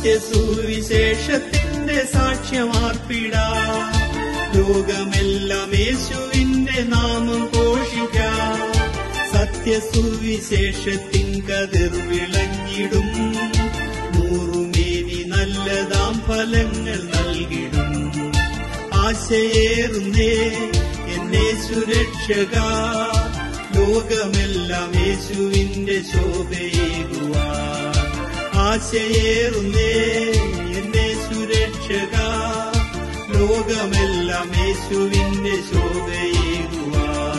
സത്യസുവിശേഷത്തിന്റെ സാക്ഷ്യമാർപ്പിടാ ലോകമെല്ലാം യേശുവിന്റെ നാമം ഘോഷിക്കാം സത്യസുവിശേഷത്തിൻ കതിർ വിളങ്ങിടും നൂറുമേനി നല്ലതാം ഫലങ്ങൾ നൽകിടും ആശയേറുന്നേ എന്നെ സുരക്ഷക ലോകമെല്ലാം യേശുവിന്റെ ശോഭയേകുവാൻ ആശയേറുന്നേ എന്നെ സുരക്ഷക ലോകമെല്ലാം യേശുവിന്റെ ശോഭയേകുവാൻ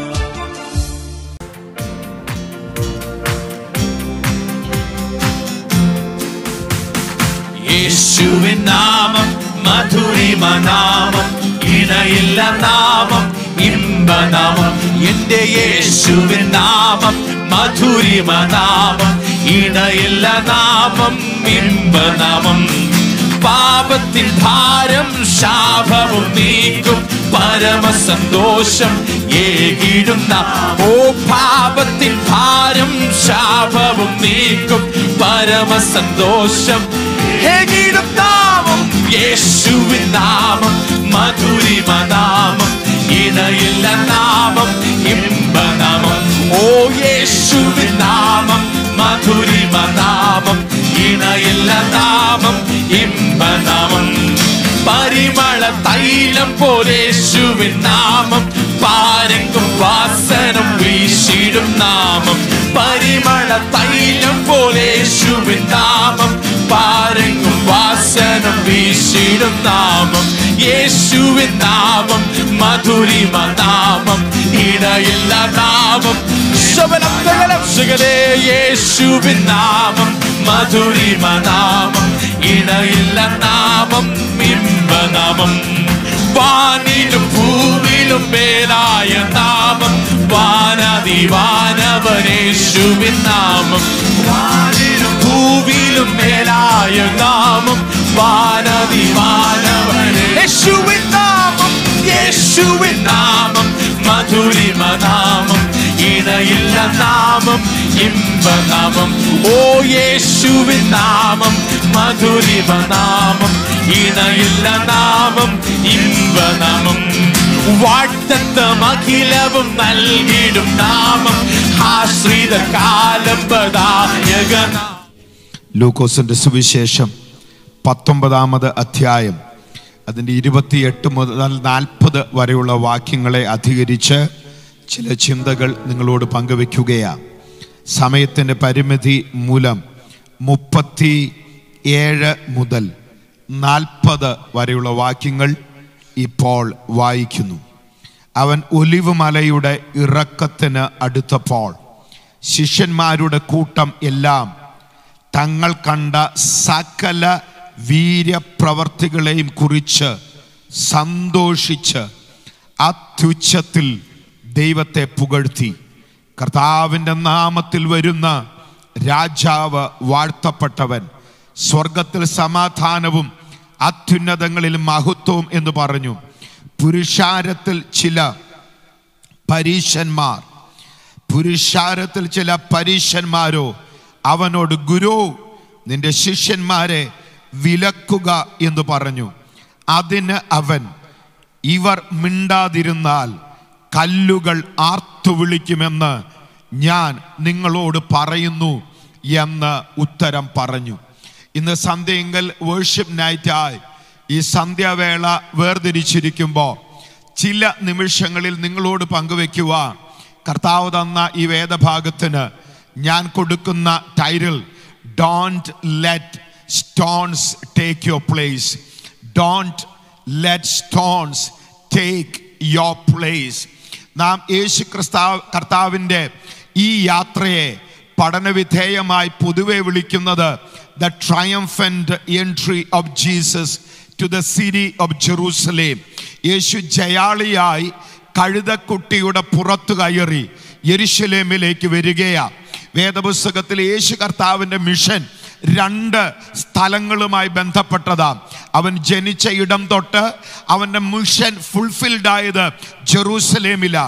യേശുവിൻ നാമം മധുരിമ നാമം ഇണയില്ല നാമം ഇമ്പനാമം എന്റെ യേശുവിൻ നാമം മധുരിമ നാമം ഇണയില്ല നാമം ഇമ്പനാമം പാപത്തിൻ ഭാരം ശാപവും നീക്കും പരമസന്തോഷം ഏകിടുന്ന ഓ പാപത്തിൻ ഭാരം ശാപവും നീക്കും പരമസന്തോഷം ഏകിടും നാമം യേശുവിൻ നാമം മധുരിമ നാമം ഇണയില്ല നാമം ഇമ്പനാമം ഓ യേശുവിൻ നാമം മധുരിമ നാമം ഇണയില്ല നാമം ഇമ്പനാമം പരിമള തൈലം പോലേശുവിൻ നാമം പാരങ്കും വാസനം വീശിടും നാമം പരിമള തൈലം പോലേശുവിൻ നാമം പാരങ്കും വാസനം വീശിടും നാമം യേശുവിൻ നാമം മധുരിമ നാമം ഇടയില്ല നാമം ശബനം തകലം ശകലേ യേശുവിൻ നാമം മധുരിമ നാമം ഇടയില്ല നാമം ഇമ്പനാമം വാനിലും ഭൂമിയിലും മേലായ നാമം വാനതി വാനവനേശുവിൻ നാമം വാനിലും ഭൂമിയിലും മേലായ നാമം വാനതി വാനവനേശുവിൻ നാമം യേശുവിൻ നാമം മധുരിമ നാമം ഇണയില്ല നാമം ഇമ്പനാമം ഓ യേശുവിൻ നാമം മധുരിമ നാമം ഇണയില്ല നാമം ഇമ്പനാമം വാഴ്ത്തത്തം അഖിലവും നൽകിടും നാമം ആശ്രിത കാലംബദായക ലൂക്കോസിന്റെ സുവിശേഷം പത്തൊമ്പതാമത് അധ്യായം അതിൻ്റെ ഇരുപത്തിയെട്ട് മുതൽ നാൽപ്പത് വരെയുള്ള വാക്യങ്ങളെ അധികരിച്ച് ചില ചിന്തകൾ നിങ്ങളോട് പങ്കുവെക്കുകയാണ് സമയത്തിൻ്റെ പരിമിതി മൂലം മുപ്പത്തി ഏഴ് മുതൽ നാൽപ്പത് വരെയുള്ള വാക്യങ്ങൾ ഇപ്പോൾ വായിക്കുന്നു അവൻ ഒലിവ് മലയുടെ ഇറക്കത്തിന് അടുത്തപ്പോൾ ശിഷ്യന്മാരുടെ കൂട്ടം എല്ലാം തങ്ങൾ കണ്ട സകല വീര്യപ്രവർത്തികളെയും കുറിച്ച് സന്തോഷിച്ച് അത്യുച്ചത്തിൽ ദൈവത്തെ പുകഴ്ത്തി കർത്താവിൻ്റെ നാമത്തിൽ വരുന്ന രാജാവ് വാഴ്ത്തപ്പെട്ടവൻ സ്വർഗത്തിൽ സമാധാനവും അത്യുന്നതങ്ങളിൽ മഹത്വവും എന്ന് പറഞ്ഞു പുരുഷാരത്തിൽ ചില പരീശന്മാർ പുരുഷാരത്തിൽ ചില പരീശന്മാരോ അവനോട് ഗുരു നിന്റെ ശിഷ്യന്മാരെ വിലക്കുക എന്ന് പറഞ്ഞു അതിന് അവൻ ഇവർ മിണ്ടാതിരുന്നാൽ കല്ലുകൾ ആർത്തു വിളിക്കുമെന്ന് ഞാൻ നിങ്ങളോട് പറയുന്നു എന്ന് ഉത്തരം പറഞ്ഞു ഇന്ന് സന്ധ്യയെങ്കിൽ വേർഷിപ്പ് നൈറ്റായി ഈ സന്ധ്യാവേള വേർതിരിച്ചിരിക്കുമ്പോൾ ചില നിമിഷങ്ങളിൽ നിങ്ങളോട് പങ്കുവെക്കുവാൻ കർത്താവ് തന്ന ഈ വേദഭാഗത്തിന് ഞാൻ കൊടുക്കുന്ന title don't let stones take your place don't let stones take your place നാം യേശു ക്രിസ്താവ് കർത്താവിൻ്റെ ഈ യാത്രയെ പഠനവിധേയമായി പൊതുവെ വിളിക്കുന്നത് the triumphant entry of Jesus to the city of Jerusalem യേശു ജയാളിയായി കഴുതക്കുട്ടിയുടെ പുറത്തു കയറി യെരുശലേമിലേക്ക് വരികയാ വേദപുസ്തകത്തിൽ യേശു കർത്താവിൻ്റെ മിഷൻ രണ്ട് സ്ഥലങ്ങളുമായി ബന്ധപ്പെട്ടതാ അവൻ ജനിച്ച ഇടം തൊട്ട് അവൻ്റെ മിഷൻ ഫുൾഫിൽഡ് ആയത് ജെറൂസലേമില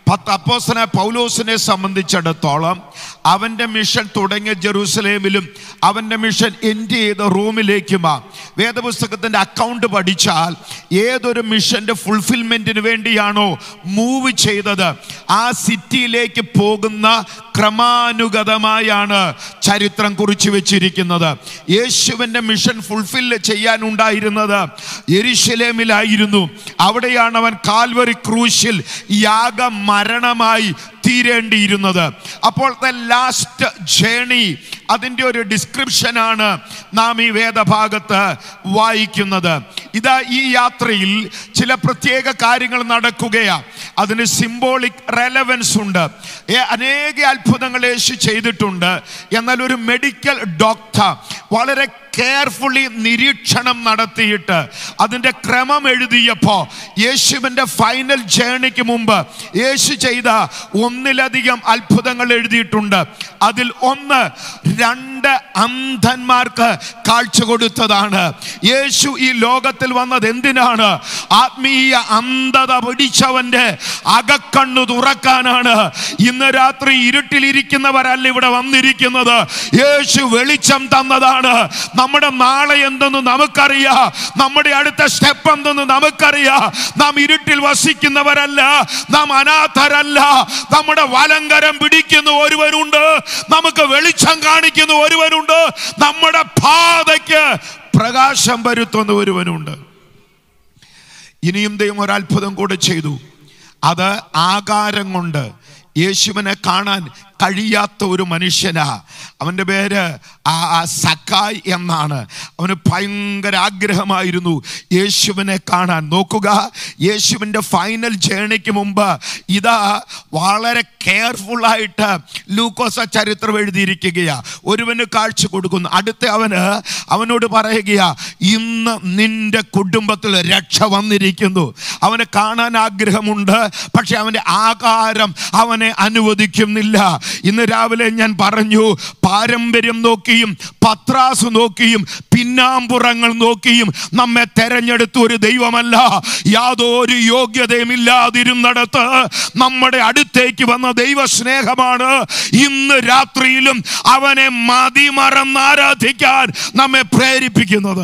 പത്ത് അപ്പോസന പൗലോസിനെ സംബന്ധിച്ചിടത്തോളം അവന്റെ മിഷൻ തുടങ്ങിയ ജെറൂസലേമിലും അവന്റെ മിഷൻ എൻഡ് ചെയ്ത റോമിലേക്കുമാ വേദപുസ്തകത്തിന്റെ അക്കൗണ്ട് പഠിച്ചാൽ ഏതൊരു മിഷന്റെ ഫുൾഫിൽമെന്റിന് വേണ്ടിയാണോ മൂവ് ചെയ്തത് ആ സിറ്റിയിലേക്ക് പോകുന്ന ക്രമാനുഗതമായാണ് ചരിത്രം കുറിച്ചു വെച്ചിരിക്കുന്നത് യേശുവിന്റെ മിഷൻ ഫുൾഫിൽ ചെയ്യാനുണ്ടായിരുന്നത് എരിശലേമിലായിരുന്നു അവിടെയാണ് അവൻ കാൽവറി ക്രൂശിൽ യാഗ മരണമായി തീരേണ്ടിയിരുന്നത് അപ്പോൾ ദ ലാസ്റ്റ് ജേണി അതിൻ്റെ ഒരു ഡിസ്ക്രിപ്ഷനാണ് നാം ഈ വേദഭാഗത്ത് വായിക്കുന്നത് ഇതാ ഈ യാത്രയിൽ ചില പ്രത്യേക കാര്യങ്ങൾ നടക്കുകയാണ് അതിന് സിംബോളിക് റെലവൻസ് ഉണ്ട് ഏ- അനേക അത്ഭുതങ്ങൾ യേശു ചെയ്തിട്ടുണ്ട് എന്നാൽ ഒരു മെഡിക്കൽ ഡോക്ടർ വളരെ കെയർഫുള്ളി നിരീക്ഷണം നടത്തിയിട്ട് അതിൻ്റെ ക്രമം എഴുതിയപ്പോ യേശുവിൻ്റെ ഫൈനൽ ജേണിക്ക് മുമ്പ് യേശു ചെയ്ത ഒന്നിലധികം അത്ഭുതങ്ങൾ എഴുതിയിട്ടുണ്ട് അതിൽ ഒന്ന് രണ്ട് അന്ധന്മാർക്ക് കാഴ്ച കൊടുത്തതാണ് യേശു ഈ ലോകത്തിൽ വന്നത് എന്തിനാണ് ആത്മീയ അന്ധത പിടിച്ചവന്റെ അകക്കണ്ണു തുറക്കാനാണ് ഇന്ന് രാത്രി ഇരുട്ടിലിരിക്കുന്നവരല്ല ഇവിടെ വന്നിരിക്കുന്നത് യേശു വെളിച്ചം തന്നതാണ് നമ്മുടെ നാളെ എന്തെന്ന് നമുക്കറിയാം നമ്മുടെ അടുത്ത സ്റ്റെപ്പ് എന്തെന്ന് നമുക്കറിയാം നാം ഇരുട്ടിൽ വസിക്കുന്നവരല്ല നാം അനാഥരല്ല നമ്മുടെ വലങ്കരം പിടിക്കുന്ന ഒരുവരുണ്ട് നമുക്ക് വെളിച്ചം കാണിക്കുന്ന ഒരുവരുണ്ട് നമ്മുടെ പാതയ്ക്ക് പ്രകാശം വരുത്തുന്ന ഒരുവനുണ്ട് ഇനിയും ദൈവം ഒരു അത്ഭുതം കൂടെ ചെയ്തു അത് ആകാരം കൊണ്ട് യേശുവിനെ കാണാൻ കഴിയാത്ത ഒരു മനുഷ്യനാ അവൻ്റെ പേര് ആ ആ സക്കായ് എന്നാണ് അവന് ഭയങ്കര ആഗ്രഹമായിരുന്നു യേശുവിനെ കാണാൻ നോക്കുക യേശുവിൻ്റെ ഫൈനൽ ജേണിക്ക് മുമ്പ് ഇതാ വളരെ കെയർഫുള്ളായിട്ട് ലൂക്കോസ ചരിത്രം എഴുതിയിരിക്കുകയാ ഒരുവന് കാഴ്ച കൊടുക്കുന്നു അടുത്ത അവന് അവനോട് പറയുകയാ ഇന്ന് നിന്റെ കുടുംബത്തിൽ രക്ഷ വന്നിരിക്കുന്നു അവനെ കാണാൻ ആഗ്രഹമുണ്ട് പക്ഷെ അവൻ്റെ ആകാരം അവനെ അനുവദിക്കുന്നില്ല ഇന്ന് രാവിലെ ഞാൻ പറഞ്ഞു പാരമ്പര്യം നോക്കിയും പത്രാസ് നോക്കിയും പിന്നാമ്പുറങ്ങൾ നോക്കിയും നമ്മെ തെരഞ്ഞെടുത്ത ഒരു ദൈവമല്ല യാതൊരു യോഗ്യതയും ഇല്ലാതിരുന്നിടത്ത് നമ്മുടെ അടുത്തേക്ക് വന്ന ദൈവ സ്നേഹമാണ് ഇന്ന് രാത്രിയിലും അവനെ മതിമറന്ന് ആരാധിക്കാൻ നമ്മെ പ്രേരിപ്പിക്കുന്നത്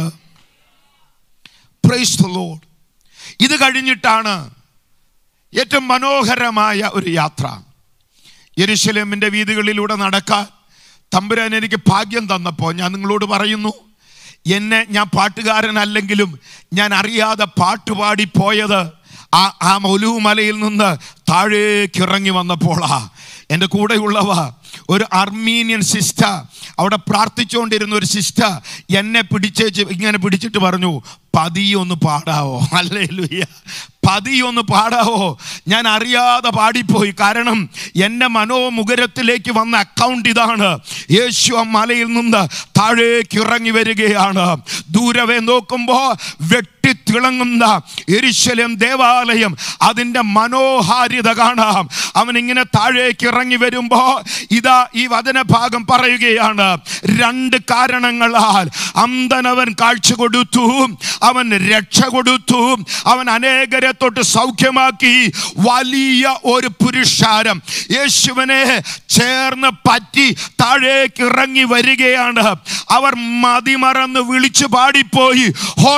Praise the Lord. ഇത് കഴിഞ്ഞിട്ടാണ് ഏറ്റവും മനോഹരമായ ഒരു യാത്ര യെരുശലേമിൻ്റെ വീതികളിലൂടെ നടക്കാൻ തമ്പുരാൻ എനിക്ക് ഭാഗ്യം തന്നപ്പോൾ ഞാൻ നിങ്ങളോട് പറയുന്നു എന്നെ ഞാൻ പാട്ടുകാരനല്ലെങ്കിലും ഞാൻ അറിയാതെ പാട്ടുപാടി പോയത് ആ ആ മൗലൂമലയിൽ നിന്ന് താഴേക്ക് ഇറങ്ങി വന്നപ്പോളാ എൻ്റെ കൂടെയുള്ളവ ഒരു അർമീനിയൻ സിസ്റ്റർ അവിടെ പ്രാർത്ഥിച്ചുകൊണ്ടിരുന്ന ഒരു സിസ്റ്റർ എന്നെ പിടിച്ചേച്ച് ഇങ്ങനെ പിടിച്ചിട്ട് പറഞ്ഞു പതിയൊന്ന് പാടാവോ അല്ലേ ലുയ്യ പതിയൊന്ന് പാടാവോ ഞാൻ അറിയാതെ പാടിപ്പോയി കാരണം എൻ്റെ മനോമുഖരത്തിലേക്ക് വന്ന അക്കൗണ്ട് ഇതാണ് യേശു ആ മലയിൽ നിന്ന് താഴേക്ക് ഇറങ്ങി വരികയാണ് ദൂരവേ നോക്കുമ്പോൾ വെട്ടിത്തിളങ്ങുന്ന എരിശലം ദേവാലയം അതിൻ്റെ മനോഹാരിത കാണാം അവൻ ഇങ്ങനെ താഴേക്ക് ഇറങ്ങി വരുമ്പോ ഇതാ ഈ വചനഭാഗം പറയുകയാണ് രണ്ട് കാരണങ്ങളാൽ അന്തനവൻ കാഴ്ച കൊടുത്തു അവൻ രക്ഷ കൊടുത്തു അവൻ അനേകരെ തൊട്ട് സൗഖ്യമാക്കി വലിയ ഒരു പുരുഷാരം യേശുവിനെ ചേർന്ന് പറ്റി താഴേക്ക് ഇറങ്ങി വരികയാണ് അവർ മതിമറന്ന് വിളിച്ചു പാടിപ്പോയി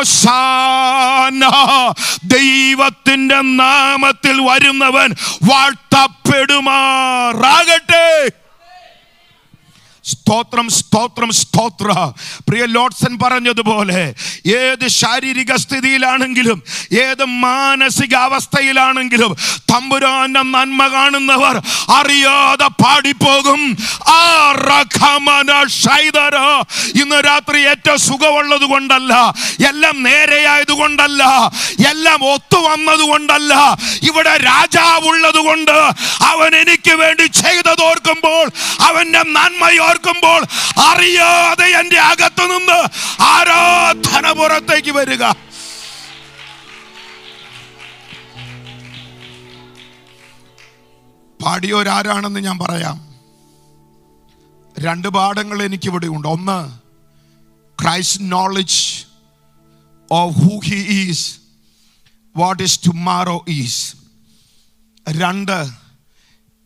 ഹോസാന ദൈവത്തിന്റെ നാമത്തിൽ വരുന്നവൻ വാഴ്ത്തപ്പെടുമാറാകട്ടെ സ്തോത്രം സ്തോത്രം സ്തോത്ര പ്രിയ ലോട്സൻ പറഞ്ഞതുപോലെ ഏത് ശാരീരിക സ്ഥിതിയിലാണെങ്കിലും ഏത് മാനസിക അവസ്ഥയിലാണെങ്കിലും തമ്പുരാന്റെ നന്മ കാണുന്നവർ അറിയാതെ പാടിപ്പോകും ആ റഖമന ഷൈദര. ഇന്ന് രാത്രി ഏറ്റവും സുഖമുള്ളത് കൊണ്ടല്ല എല്ലാം നേരെയായത് കൊണ്ടല്ല എല്ലാം ഒത്തു വന്നത് കൊണ്ടല്ല ഇവിടെ രാജാവുള്ളത് കൊണ്ട് അവൻ എനിക്ക് വേണ്ടി ചെയ്തത് ഓർക്കുമ്പോൾ അവന്റെ നന്മ ഓർക്കുമ്പോൾ അറിയാതെ എന്റെ അകത്തു നിന്ന് ആരാധന പുറത്തേക്ക് വരിക പാടിയോരാരാണെന്ന് ഞാൻ പറയാം രണ്ട് പാഠങ്ങൾ എനിക്കിവിടെ ഉണ്ട് ഒന്ന് Christ knowledge of who he is what is tomorrow is രണ്ട്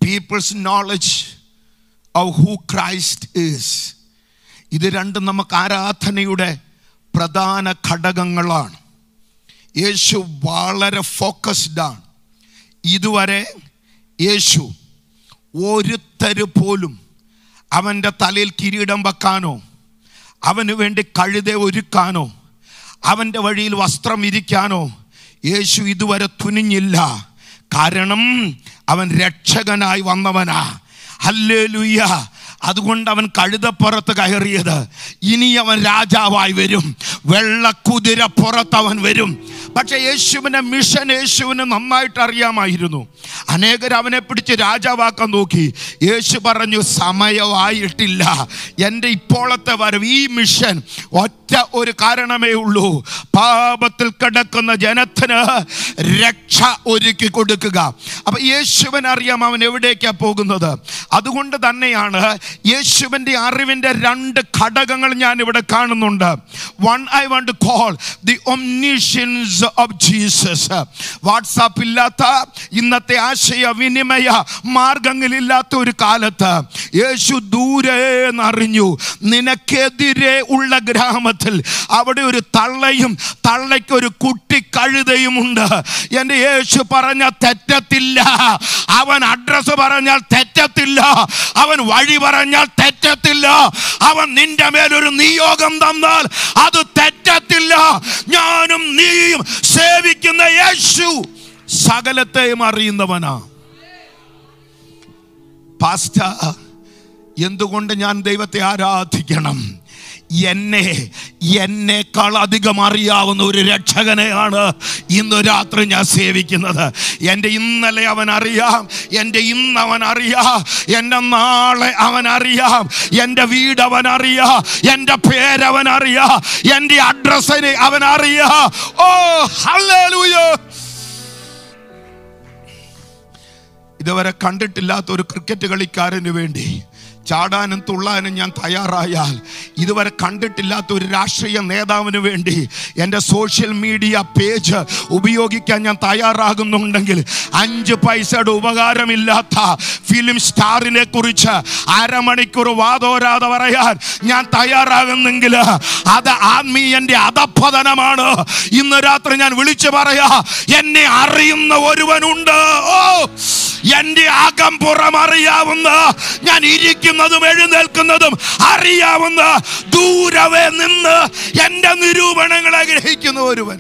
people's knowledge of who Christ is ഇത് രണ്ടും നമുക്ക് ആരാധനയുടെ പ്രധാന ഘടകങ്ങളാണ് യേശു വളരെ ഫോക്കസ്ഡ് ആണ് ഇതുവരെ യേശു ഒരുത്തര് പോലും അവൻ്റെ തലയിൽ കിരീടം വെക്കാനോ അവന് വേണ്ടി കഴുതെ ഒരുക്കാനോ അവൻ്റെ വഴിയിൽ വസ്ത്രം ഇരിക്കാനോ യേശു ഇതുവരെ തുനിഞ്ഞില്ല കാരണം അവൻ രക്ഷകനായി വന്നവനാ ഹല്ലേലൂയ അതുകൊണ്ട് അവൻ കഴുതപ്പുറത്ത് കയറിയത് ഇനി അവൻ രാജാവായി വരും വെള്ളക്കുതിര പുറത്ത് അവൻ വരും പക്ഷെ യേശുവിനെ മിഷൻ യേശുവിന് നന്നായിട്ട് അറിയാമായിരുന്നു അനേകർ അവനെ പിടിച്ച് രാജാവാക്കാൻ നോക്കി യേശു പറഞ്ഞു സമയമായിട്ടില്ല എൻ്റെ ഇപ്പോഴത്തെ വരവ് ഈ മിഷൻ ഒറ്റ ഒരു കാരണമേ ഉള്ളൂ പാപത്തിൽ കിടക്കുന്ന ജനത്തിന് രക്ഷ ഒരുക്കി കൊടുക്കുക അപ്പൊ യേശുവിന് അറിയാം അവൻ എവിടേക്കാ പോകുന്നത് അതുകൊണ്ട് തന്നെയാണ് യേശുവിൻ്റെ അറിവിൻ്റെ രണ്ട് ഘടകങ്ങൾ ഞാൻ ഇവിടെ കാണുന്നുണ്ട് one I want to call the omniscience of Jesus WhatsApp ഇല്ലാത്ത ഇന്നത്തെ ആശയ വിനിമയ മാർഗങ്ങളില്ലാത്ത ഒരു കാലത്ത് യേശു ദൂരെ എന്നറിഞ്ഞു നിനക്കെതിരെ ഉള്ള ഗ്രാമത്തിൽ അവിടെ ഒരു തള്ളയും തള്ളയ്ക്ക് ഒരു കുട്ടി കഴുതയും ഉണ്ട് എൻ്റെ യേശു പറഞ്ഞ തെറ്റത്തില്ല അവൻ അഡ്രസ് പറഞ്ഞാൽ തെറ്റത്തില്ല അവൻ വഴി പറഞ്ഞാൽ തെറ്റത്തില്ല അവൻ നിന്റെ മേലൊരു നിയോഗം തന്നാൽ അത് തെറ്റത്തില്ല ഞാനും നീയും സേവിക്കുന്ന യേശു സകലത്തെയും അറിയുന്നവനാ പാസ്റ്റ എന്തുകൊണ്ട് ഞാൻ ദൈവത്തെ ആരാധിക്കണം എന്നെ എന്നേക്കാൾ അധികം അറിയാവുന്ന ഒരു രക്ഷകനെയാണ് ഇന്ന് രാത്രി ഞാൻ സേവിക്കുന്നത് എൻ്റെ ഇന്നലെ അവൻ അറിയാം എൻ്റെ ഇന്ന് അവൻ അറിയാം എൻ്റെ നാളെ അവൻ അറിയാം എൻ്റെ വീട് അവൻ അറിയാം എൻ്റെ പേരവൻ അറിയാം എൻ്റെ അഡ്രസ്സിന് അവൻ അറിയാം ഓ ഹല്ലേലൂയ ഇതുവരെ കണ്ടിട്ടില്ലാത്ത ഒരു ക്രിക്കറ്റ് കളിക്കാരന് വേണ്ടി ചാടാനും തുള്ളാനും ഞാൻ തയ്യാറായാൽ ഇതുവരെ കണ്ടിട്ടില്ലാത്ത ഒരു രാഷ്ട്രീയ നേതാവിന് വേണ്ടി എൻ്റെ സോഷ്യൽ മീഡിയ പേജ് ഉപയോഗിക്കാൻ ഞാൻ തയ്യാറാകുന്നുണ്ടെങ്കിൽ അഞ്ച് പൈസയുടെ ഉപകാരമില്ലാത്ത ഫിലിം സ്റ്റാറിനെ കുറിച്ച് അരമണിക്കൂർ വാദോരാതെ പറയാൻ ഞാൻ തയ്യാറാകുന്നെങ്കിൽ അത് ആത്മീയന്റെ അധപ്പതനമാണ് ഇന്ന് രാത്രി ഞാൻ വിളിച്ചു പറയാ എന്നെ അറിയുന്ന ഒരുവനുണ്ട് ഓ എന്റെ അകം പുറം അറിയാവുന്ന ഞാൻ ഇരിക്കുന്നതും എഴുന്നേൽക്കുന്നതും അറിയാവുന്ന ദൂരവേ നിന്ന് എന്റെ നിരൂപണങ്ങളെ ഗ്രഹിക്കുന്ന ഒരുവൻ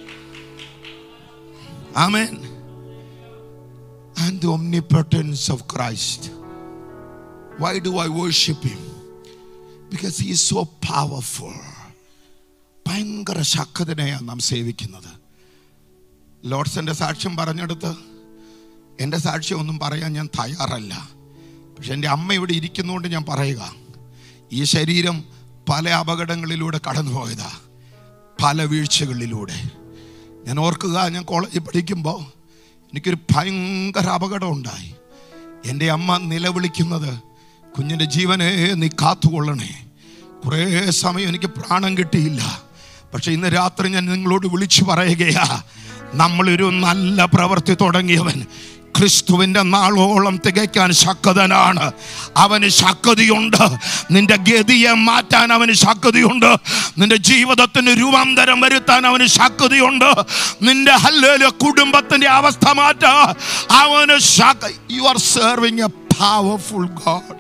ആമേൻ and the omnipotence of Christ why do I worship him because he is so powerful ഭയങ്കര ശക്തനെയാണ് നാം സേവിക്കുന്നത് ലോഡ്സിന്റെ സാക്ഷ്യം പറഞ്ഞെടുത്ത് എൻ്റെ സാക്ഷ്യം ഒന്നും പറയാൻ ഞാൻ തയ്യാറല്ല പക്ഷെ എൻ്റെ അമ്മ ഇവിടെ ഇരിക്കുന്നതുകൊണ്ട് ഞാൻ പറയുക ഈ ശരീരം പല അപകടങ്ങളിലൂടെ കടന്നുപോയതാ പല വീഴ്ചകളിലൂടെ ഞാൻ ഓർക്കുക ഞാൻ കോളേജിൽ പഠിക്കുമ്പോൾ എനിക്കൊരു ഭയങ്കര അപകടം ഉണ്ടായി എൻ്റെ അമ്മ നിലവിളിക്കുന്നത് കുഞ്ഞിൻ്റെ ജീവനെ നീ കാത്തുകൊള്ളണേ കുറേ സമയം എനിക്ക് പ്രാണം കിട്ടിയില്ല പക്ഷെ ഇന്ന് രാത്രി ഞാൻ നിങ്ങളോട് വിളിച്ചു പറയുകയാ നമ്മളൊരു നല്ല പ്രവൃത്തി തുടങ്ങിയവൻ ക്രിസ്തുവിന്റെ നാളോളം തികയ്ക്കാൻ ശക്തനാണ് അവന് ശക്തിയുണ്ട് നിന്റെ ഗതിയെ മാറ്റാൻ അവന് ശക്തിയുണ്ട് നിന്റെ ജീവിതത്തിന് രൂപാന്തരം വരുത്താൻ അവന് ശക്തിയുണ്ട് നിന്റെ ഹല്ലേലൂയ കുടുംബത്തിന്റെ അവസ്ഥ മാറ്റാൻ അവന് you are serving a powerful God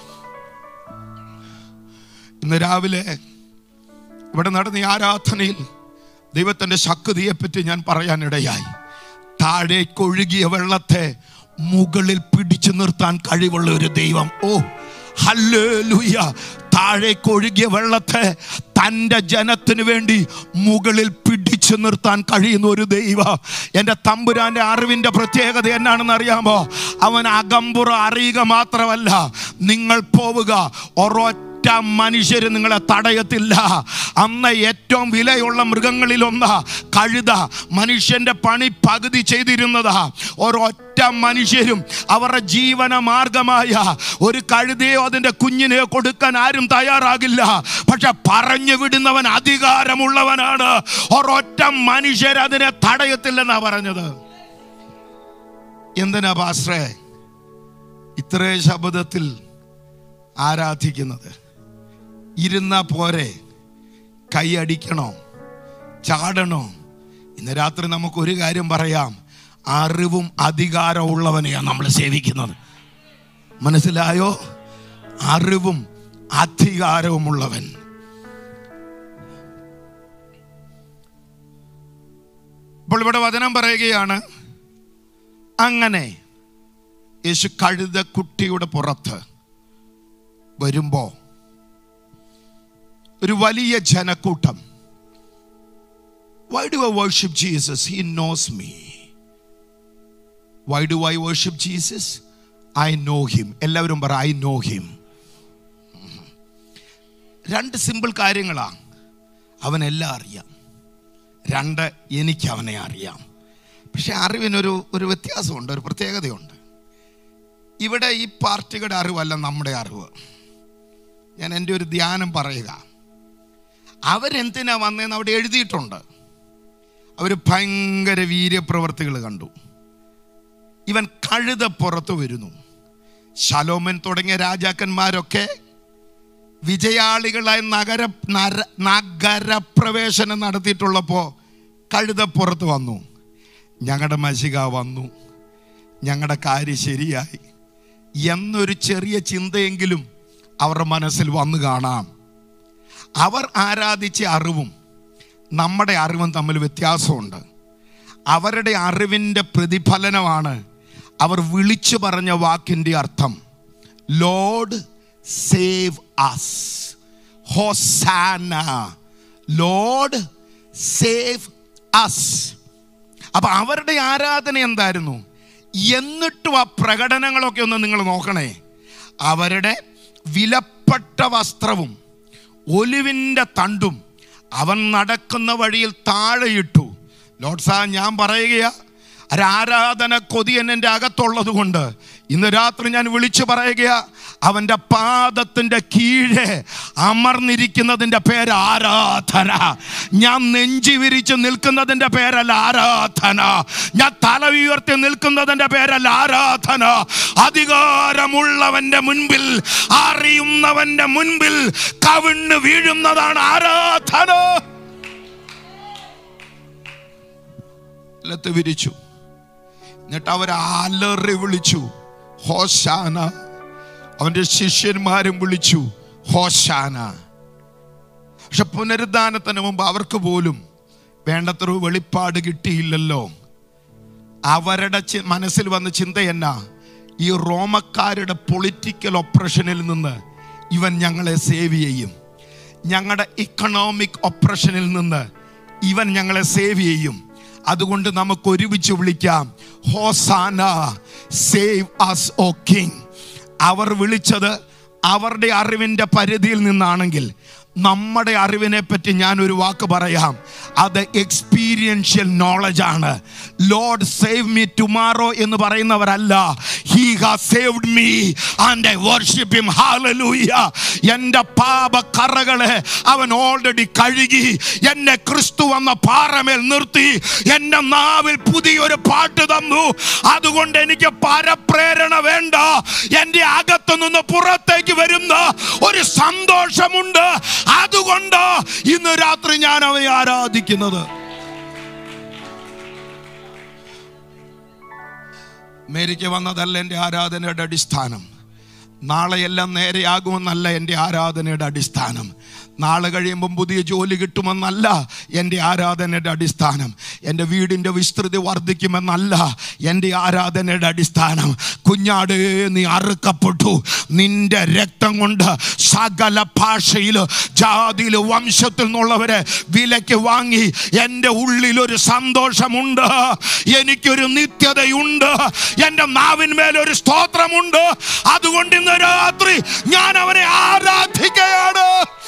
ഇന്ന് രാവിലെ ഇവിടെ നടന്ന ഈ ആരാധനയിൽ ദൈവത്തിന്റെ ശക്തിയെപ്പറ്റി ഞാൻ പറയാനിടയായി താഴേക്കൊഴുകിയ വെള്ളത്തെ മുകളിൽ പിടിച്ചു നിർത്താൻ കഴിവുള്ള ഒരു ദൈവം ഓ ഹല്ലേലൂയ താഴേക്കൊഴുകിയ വെള്ളത്തെ തൻ്റെ ജനത്തിന് വേണ്ടി മുകളിൽ പിടിച്ചു നിർത്താൻ കഴിയുന്ന ഒരു ദൈവം എൻ്റെ തമ്പുരാൻ്റെ അറിവിൻ്റെ പ്രത്യേകത എന്നാണെന്ന് അറിയാമോ അവൻ അകമ്പുറ അറിയുക മാത്രമല്ല നിങ്ങൾ പോവുക ഒരൊറ്റ ഒറ്റ മനുഷ്യര് നിങ്ങളെ തടയത്തില്ല അന്ന് ഏറ്റവും വിലയുള്ള മൃഗങ്ങളിലൊന്ന് കഴുത മനുഷ്യന്റെ പണി പകുതി ചെയ്തിരുന്നതാ ഒരൊറ്റ മനുഷ്യരും അവരുടെ ജീവന മാർഗമായ ഒരു കഴുതയോ അതിന്റെ കുഞ്ഞിനെയോ കൊടുക്കാൻ ആരും തയ്യാറാകില്ല പക്ഷെ പറഞ്ഞു വിടുന്നവൻ അധികാരമുള്ളവനാണ് ഒരൊറ്റ മനുഷ്യർ അതിനെ തടയത്തില്ലെന്നാ പറഞ്ഞത് എന്തിനാ പാസ്രേ ഇത്രേ ശബ്ദത്തിൽ ആരാധിക്കുന്നത് ഇരുന്ന പോരെ കൈയടിക്കണോ ചാടണോ ഇന്ന് രാത്രി നമുക്ക് ഒരു കാര്യം പറയാം അറിവും അധികാരവും ഉള്ളവനെയാണ് നമ്മൾ സേവിക്കുന്നത് മനസ്സിലായോ അറിവും അധികാരവുമുള്ളവൻ ഇപ്പോൾ ഇവിടെ വചനം പറയുകയാണ് അങ്ങനെ യേശു കഴുത കുട്ടിയുടെ പുറത്ത് വരുമ്പോ ഒരു വലിയ ജനക്കൂട്ടം why do I worship Jesus he knows me why do I worship Jesus I know him എല്ലാവരും പറ ഐ നോ ഹിം രണ്ട് സിമ്പിൾ കാര്യങ്ങളാ അവനെല്ലാം അറിയാം രണ്ട് എനിക്ക് അവനെ അറിയാം പക്ഷെ അറിവിനൊരു ഒരു വ്യത്യാസമുണ്ട് ഒരു പ്രത്യേകതയുണ്ട് ഇവിടെ ഈ പാർട്ടികളുടെ അറിവല്ല നമ്മുടെ അറിവ് ഞാൻ എൻ്റെ ഒരു ധ്യാനം പറയുക അവരെന്തിനാ വന്നതെന്ന് അവിടെ എഴുതിയിട്ടുണ്ട് അവർ ഭയങ്കര വീര്യപ്രവർത്തികൾ കണ്ടു ഇവൻ കഴുത പുറത്തു വരുന്നു ശലോമൻ തുടങ്ങിയ രാജാക്കന്മാരൊക്കെ വിജയാളികളായി നഗര നര നഗരപ്രവേശനം നടത്തിയിട്ടുള്ളപ്പോൾ കഴുതപ്പുറത്ത് വന്നു ഞങ്ങളുടെ മഷിക വന്നു ഞങ്ങളുടെ കാര്യം ശരിയായി എന്നൊരു ചെറിയ ചിന്തയെങ്കിലും അവരുടെ മനസ്സിൽ വന്നു കാണാം അവർ ആരാധിച്ച അറിവും നമ്മുടെ അറിവും തമ്മിൽ വ്യത്യാസമുണ്ട് അവരുടെ അറിവിൻ്റെ പ്രതിഫലനമാണ് അവർ വിളിച്ചു പറഞ്ഞ വാക്കിൻ്റെ അർത്ഥം Lord save us hosanna Lord save us അപ്പൊ അവരുടെ ആരാധന എന്തായിരുന്നു എന്നിട്ടും ആ പ്രകടനങ്ങളൊക്കെ ഒന്ന് നിങ്ങൾ നോക്കണേ അവരുടെ വിലപ്പെട്ട വസ്ത്രവും ഒലിവിൻ്റെ തണ്ടും അവൻ നടക്കുന്ന വഴിയിൽ താഴെയിട്ടു ലോട്ട്സാ ഞാൻ പറയുകയാ ഒരാരാധന കൊതിയൻ എൻ്റെ അകത്തുള്ളത് കൊണ്ട് ഇന്ന് രാത്രി ഞാൻ വിളിച്ചു പറയുകയാ അവൻ്റെ പാദത്തിൻ്റെ കീഴെ അമർന്നിരിക്കുന്നതിൻ്റെ പേര് ആരാധന ഞാൻ നെഞ്ചി വിരിച്ച് നിൽക്കുന്നതിൻ്റെ പേരല്ല ആരാധന ഞാൻ തല ഉയർത്തി നിൽക്കുന്നതിൻ്റെ പേരല്ല ആരാധന അധികാരമുള്ളവൻ്റെ മുൻപിൽ അറിയുന്നവൻ്റെ മുൻപിൽ കവിണ്ണ് വീഴുന്നതാണ് ആരാധന ലത്ത് വിരിച്ചു എന്നിട്ട് അവർ അലറി വിളിച്ചു ഹോശാന അവന്റെ ശിഷ്യന്മാരും വിളിച്ചു ഹോശാന പക്ഷെ പുനരുദ്ധാനത്തിന് മുമ്പ് അവർക്ക് പോലും വേണ്ടത്ര വെളിപ്പാട് കിട്ടിയില്ലല്ലോ അവരുടെ ചി- മനസ്സിൽ വന്ന ചിന്ത എന്നാ ഈ റോമക്കാരുടെ പൊളിറ്റിക്കൽ ഒപ്രഷനിൽ നിന്ന് ഇവൻ ഞങ്ങളെ സേവ് ചെയ്യും ഞങ്ങളുടെ ഇക്കണോമിക് ഒപ്രഷനിൽ നിന്ന് ഇവൻ ഞങ്ങളെ സേവ് ചെയ്യും അതുകൊണ്ട് നമുക്ക് ഒരുമിച്ച് വിളിക്കാം hosanna save us O king അവർ വിളിച്ചത് അവരുടെ അറിവിൻ്റെ പരിധിയിൽ നിന്നാണെങ്കിൽ നമ്മുടെ അറിവിനെ പറ്റി ഞാൻ ഒരു വാക്ക് പറയാം അത് എക്സ്പീരിയൻഷ്യൽ നോളജ് ആണ് ലോഡ് സേവ് മീ ടുമാറോ എന്ന് പറയുന്നവരല്ല he has saved me and I worship him hallelujah എൻ്റെ പാപക്കറകളെ അവൻ ഓൾറെഡി കഴുകി എന്നെ ക്രിസ്തു വന്ന പാറമേൽ നിർത്തി എൻ്റെ നാവിൽ പുതിയൊരു പാട്ട് തന്നു അതുകൊണ്ട് എനിക്ക് പരപ്രേരണ വേണ്ട എൻ്റെ അകത്തു നിന്ന് പുറത്തേക്ക് വരുന്ന ഒരു സന്തോഷമുണ്ട് അതുകൊണ്ട് ഇന്ന് രാത്രി ഞാൻ അവയെ ആരാധിക്കുന്നത് മേരിക്ക് വന്നതല്ല എൻ്റെ ആരാധനയുടെ അടിസ്ഥാനം നാളെയെല്ലാം നേരെയാകുമെന്നല്ല എൻ്റെ ആരാധനയുടെ അടിസ്ഥാനം നാളെ കഴിയുമ്പം പുതിയ ജോലി കിട്ടുമെന്നല്ല എൻ്റെ ആരാധനയുടെ അടിസ്ഥാനം എൻ്റെ വീടിൻ്റെ വിസ്തൃതി വർദ്ധിക്കുമെന്നല്ല എൻ്റെ ആരാധനയുടെ അടിസ്ഥാനം കുഞ്ഞാട് നീ അറുക്കപ്പെട്ടു നിന്റെ രക്തം കൊണ്ട് സകല ഭാഷയിൽ ജാതിയിൽ വംശത്തിൽ നിന്നുള്ളവരെ വിലയ്ക്ക് വാങ്ങി എൻ്റെ ഉള്ളിൽ ഒരു സന്തോഷമുണ്ട് എനിക്കൊരു നിത്യതയുണ്ട് എൻ്റെ നാവിന്മേൽ ഒരു സ്തോത്രമുണ്ട് അതുകൊണ്ട് ഇന്ന് രാത്രി ഞാൻ അവനെ ആരാധിക്കുകയാണ്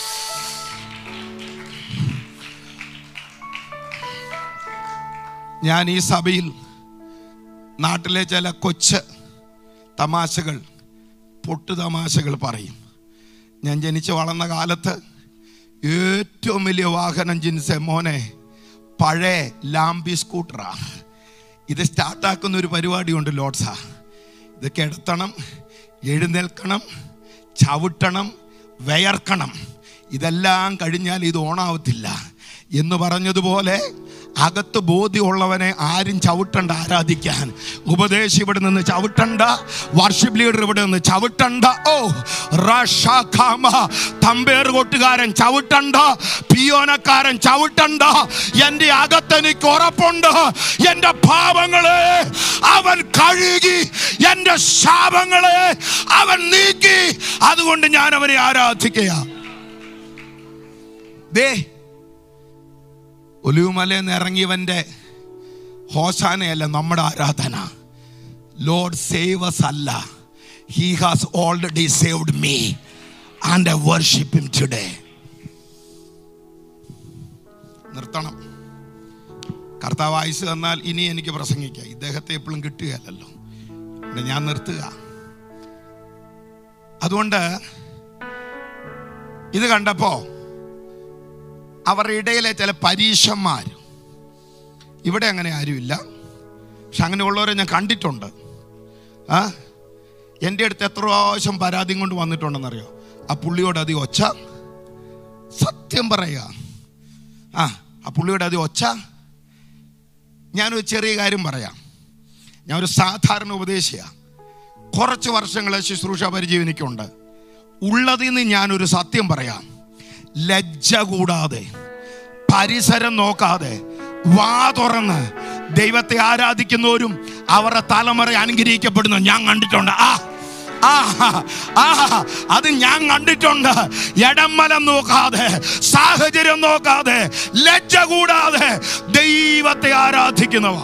ഞാൻ ഈ സഭയിൽ നാട്ടിലെ ചില കൊച്ച് തമാശകൾ പൊട്ടു തമാശകൾ പറയും ഞാൻ ജനിച്ച് വളർന്ന കാലത്ത് ഏറ്റവും വലിയ വാഹനം ജിൻസെ മോനെ പഴയ ലാംബി സ്കൂട്ടറാ ഇത് സ്റ്റാർട്ടാക്കുന്ന ഒരു പരിപാടിയുണ്ട് ലോഡ്സാ ഇത് കിടത്തണം എഴുന്നേൽക്കണം ചവിട്ടണം വിയർക്കണം ഇതെല്ലാം കഴിഞ്ഞാൽ ഇത് ഓണാവത്തില്ല എന്ന് പറഞ്ഞതുപോലെ അകത്ത് ബോധ്യമുള്ളവനെ ആരും ചവിട്ടണ്ട ആരാധിക്കാൻ ഉപദേശി ഇവിടെ നിന്ന് ചവിട്ടണ്ട വർഷിപ്പ് ലീഡർ ഇവിടെ നിന്ന് ചവിട്ടണ്ട ഓ റഷാഖാമ തമ്പേർ കൊട്ടുകാരൻ ചവിട്ടണ്ട പിയോനക്കാരൻ ചവിട്ടണ്ട എൻ്റെ അകത്ത് എനിക്ക് ഉറപ്പുണ്ട് എൻ്റെ പാപങ്ങളെ അവൻ കഴുകി എൻ്റെ ശാപങ്ങളെ അവൻ നീക്കി അതുകൊണ്ട് ഞാൻ അവനെ ആരാധിക്കുക ദേ ഒലിവുമലയിൽ നിന്ന് ഇറങ്ങിയവന്റെ ഹോസാനയല്ല നമ്മുടെ ആരാധന ലോഡ് സേവസ് അല്ല he has already saved me and I worship him today നിർത്തണം കർത്താവ് ആയുസ് തന്നാൽ ഇനി എനിക്ക് പ്രസംഗിക്കാം ഇദ്ദേഹത്തെ എപ്പോഴും കിട്ടുകയല്ലോ പിന്നെ ഞാൻ നിർത്തുക അതുകൊണ്ട് ഇത് കണ്ടപ്പോ അവരുടെ ഇടയിലെ ചില പരീക്ഷന്മാർ ഇവിടെ അങ്ങനെ ആരുമില്ല പക്ഷെ അങ്ങനെയുള്ളവരെ ഞാൻ കണ്ടിട്ടുണ്ട് ആ എൻ്റെ അടുത്ത് എത്ര പ്രാവശ്യം പരാതിയും കൊണ്ട് വന്നിട്ടുണ്ടെന്നറിയോ ആ പുള്ളിയോട് അതി ഒച്ച സത്യം പറയുക ആ ആ പുള്ളിയോട് അതി ഒച്ച ഞാനൊരു ചെറിയ കാര്യം പറയാം ഞാൻ ഒരു സാധാരണ ഉപദേശിയാണ് കുറച്ച് വർഷങ്ങളെ ശുശ്രൂഷ പരിചയം എനിക്കുണ്ട് ഉള്ളതിൽ നിന്ന് ഞാനൊരു സത്യം പറയാം ലജ്ജ കൂടാതെ പരിസരം നോക്കാതെ വാ തുറന്ന് ദൈവത്തെ ആരാധിക്കുന്നവരും അവരുടെ തലമുറ അനുഗ്രഹിക്കപ്പെടുന്നു ഞാൻ കണ്ടിട്ടുണ്ട് ആ ആ ആ അത് ഞാൻ കണ്ടിട്ടുണ്ട് ഇടംമലം നോക്കാതെ സാഹചര്യം നോക്കാതെ ലജ്ജ കൂടാതെ ദൈവത്തെ ആരാധിക്കുന്നവ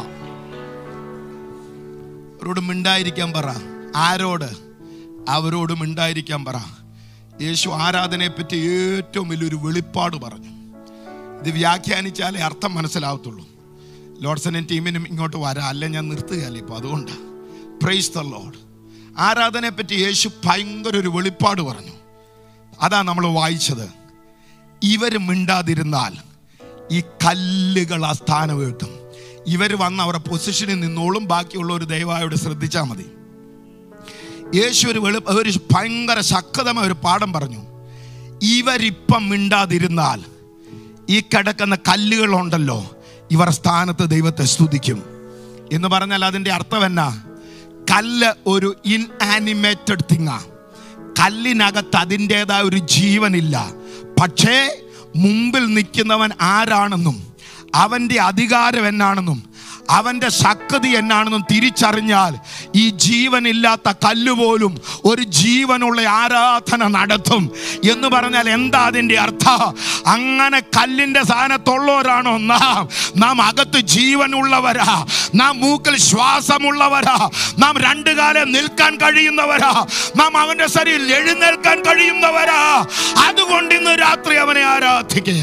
അവരോട് മിണ്ടായിരിക്കാൻ പറ ആരോട് അവരോട് മിണ്ടായിരിക്കാൻ പറ യേശു ആരാധനയെ പറ്റി ഏറ്റവും വലിയൊരു വെളിപ്പാട് പറഞ്ഞു ഇത് വ്യാഖ്യാനിച്ചാലേ അർത്ഥം മനസ്സിലാവത്തുള്ളൂ ലോഡ്സനും ടീമിനും ഇങ്ങോട്ട് വരാം അല്ല ഞാൻ നിർത്തുകയല്ല ഇപ്പോൾ അതുകൊണ്ടാണ് പ്രൈസ് ദ ലോഡ് ആരാധനയെ പറ്റി യേശു ഭയങ്കര ഒരു വെളിപ്പാട് പറഞ്ഞു അതാ നമ്മൾ വായിച്ചത് ഇവർ മിണ്ടാതിരുന്നാൽ ഈ കല്ലുകൾ ആ സ്ഥാനം വീട്ടും ഇവർ വന്ന് അവരുടെ പൊസിഷനിൽ നിന്നോളും ബാക്കിയുള്ളവർ ദയവായോട് ശ്രദ്ധിച്ചാൽ മതി യേശു ഒരു വെളു ഒരു ഭയങ്കര ശക്തമായ ഒരു പാഠം പറഞ്ഞു ഇവരിപ്പം മിണ്ടാതിരുന്നാൽ ഈ കിടക്കുന്ന കല്ലുകളുണ്ടല്ലോ ഇവർ സ്ഥാനത്ത് ദൈവത്തെ സ്തുതിക്കും എന്ന് പറഞ്ഞാൽ അതിൻ്റെ അർത്ഥം എന്നാ കല്ല് ഒരു ഇൻആനിമേറ്റഡ് തിങ്ങാ കല്ലിനകത്ത് അതിൻ്റെതായ ഒരു ജീവനില്ല പക്ഷേ മുമ്പിൽ നിൽക്കുന്നവൻ ആരാണെന്നും അവൻ്റെ അധികാരം എന്നാണെന്നും അവൻ്റെ ശക്തി എന്നാണെന്നും തിരിച്ചറിഞ്ഞാൽ ഈ ജീവനില്ലാത്ത കല്ലുപോലും ഒരു ജീവനുള്ള ആരാധന നടത്തും എന്ന് പറഞ്ഞാൽ എന്താ അതിൻ്റെ അർത്ഥം അങ്ങനെ കല്ലിൻ്റെ സ്ഥാനത്തുള്ളവരാണോ നാം നാം അകത്ത് ജീവനുള്ളവരാ നാം മൂക്കിൽ ശ്വാസമുള്ളവരാ നാം രണ്ടു കാലം നിൽക്കാൻ കഴിയുന്നവരാ നാം അവന്റെ ശരീരം എഴുന്നേൽക്കാൻ കഴിയുന്നവരാ അതുകൊണ്ട് ഇന്ന് രാത്രി അവനെ ആരാധിക്കുക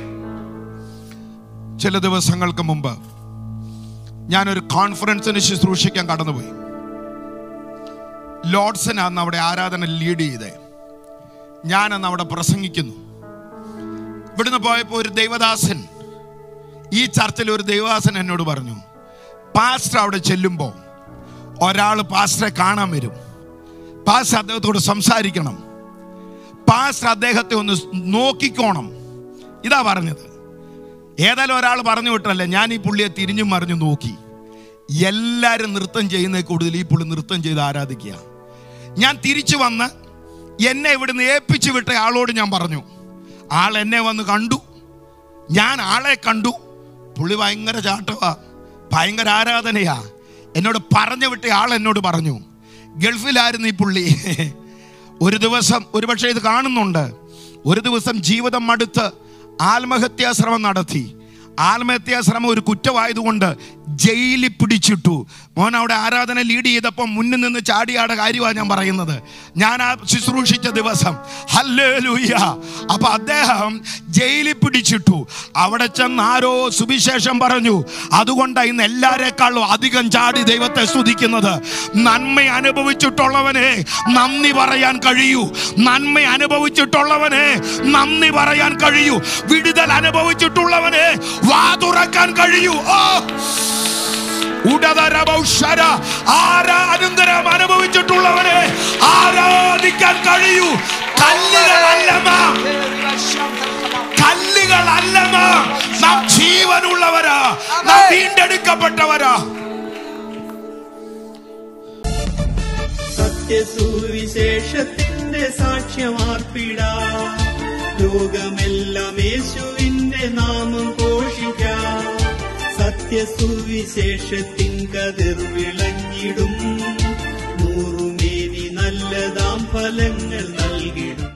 ചില ദിവസങ്ങൾക്ക് മുമ്പ് ഞാനൊരു കോൺഫറൻസിന് ശുശ്രൂഷിക്കാൻ കടന്നുപോയി ലോഡ്സനാന്ന് അവിടെ ആരാധന ലീഡ് ചെയ്തേ ഞാനന്ന് അവിടെ പ്രസംഗിക്കുന്നു ഇവിടുന്ന് പോയപ്പോൾ ഒരു ദൈവദാസൻ ഈ ചർച്ചിൽ ഒരു ദൈവദാസൻ എന്നോട് പറഞ്ഞു പാസ്റ്റർ അവിടെ ചെല്ലുമ്പോൾ ഒരാൾ പാസ്റ്ററെ കാണാൻ വരും പാസ്റ്റർ അദ്ദേഹത്തോട് സംസാരിക്കണം പാസ്റ്റർ അദ്ദേഹത്തെ ഒന്ന് നോക്കിക്കോണം ഇതാ പറഞ്ഞത് ഏതായാലും ഒരാൾ പറഞ്ഞു വിട്ടല്ലേ ഞാൻ ഈ പുള്ളിയെ തിരിഞ്ഞും മറിഞ്ഞു നോക്കി എല്ലാവരും നൃത്തം ചെയ്യുന്നതിൽ കൂടുതൽ ഈ പുള്ളി നൃത്തം ചെയ്ത് ആരാധിക്കുക ഞാൻ തിരിച്ചു വന്ന് എന്നെ ഇവിടുന്ന് ഏൽപ്പിച്ചു വിട്ട ആളോട് ഞാൻ പറഞ്ഞു ആൾ എന്നെ വന്ന് കണ്ടു ഞാൻ ആളെ കണ്ടു പുള്ളി ഭയങ്കര ചാട്ടവാ ഭയങ്കര ആരാധനയാ എന്നോട് പറഞ്ഞു വിട്ട ആൾ എന്നോട് പറഞ്ഞു ഗൾഫിലായിരുന്നു ഈ പുള്ളി ഒരു ദിവസം ഒരുപക്ഷെ ഇത് കാണുന്നുണ്ട് ഒരു ദിവസം ജീവിതം മടുത്ത് ആത്മഹത്യാശ്രമം നടത്തി ആത്മഹത്യാശ്രമം ഒരു കുറ്റമായതുകൊണ്ട് ജയിലിൽ പിടിച്ചിട്ടു മോൻ അവിടെ ആരാധന ലീഡ് ചെയ്തപ്പോൾ മുന്നിൽ നിന്ന് ചാടിയാടെ കാര്യമാണ് ഞാൻ പറയുന്നത് ഞാൻ ആ ശുശ്രൂഷിച്ച ദിവസം ഹല്ലേലൂയ അപ്പൊ അദ്ദേഹം ജയിലിൽ പിടിച്ചിട്ടു അവിടെ ചെന്ന് ആരോ സുവിശേഷം പറഞ്ഞു അതുകൊണ്ട് ഇന്ന് എല്ലാരെക്കാളും അധികം ചാടി ദൈവത്തെ സ്തുതിക്കുന്നത് നന്മ അനുഭവിച്ചിട്ടുള്ളവനെ നന്ദി പറയാൻ കഴിയൂ നന്മ അനുഭവിച്ചിട്ടുള്ളവനെ നന്ദി പറയാൻ കഴിയൂ വിടുതൽ അനുഭവിച്ചിട്ടുള്ളവനെ വാ തുറക്കാൻ കഴിയൂ ഓ ഉടതരമൗഷര ആരാധനം അനുഭവിച്ചിട്ടുള്ളവരെ ആരാധിക്കാൻ കഴിയൂ കല്ലുകളല്ല നാം കല്ലുകളല്ല നാം നാം ജീവനുള്ളവരാ നാം വീണ്ടെടുക്കപ്പെട്ടവരാ സത്യസുവിശേഷത്തിന്റെ സാക്ഷ്യമാർപ്പിടാ ലോകമെല്ലാം യേശുവിന്റെ നാമം ഘോഷിക്കാം സത്യസുവിശേഷത്തിൻ കതിർ വിളങ്ങിടും നൂറുമേനി നല്ലതാം ഫലങ്ങൾ നൽകിടും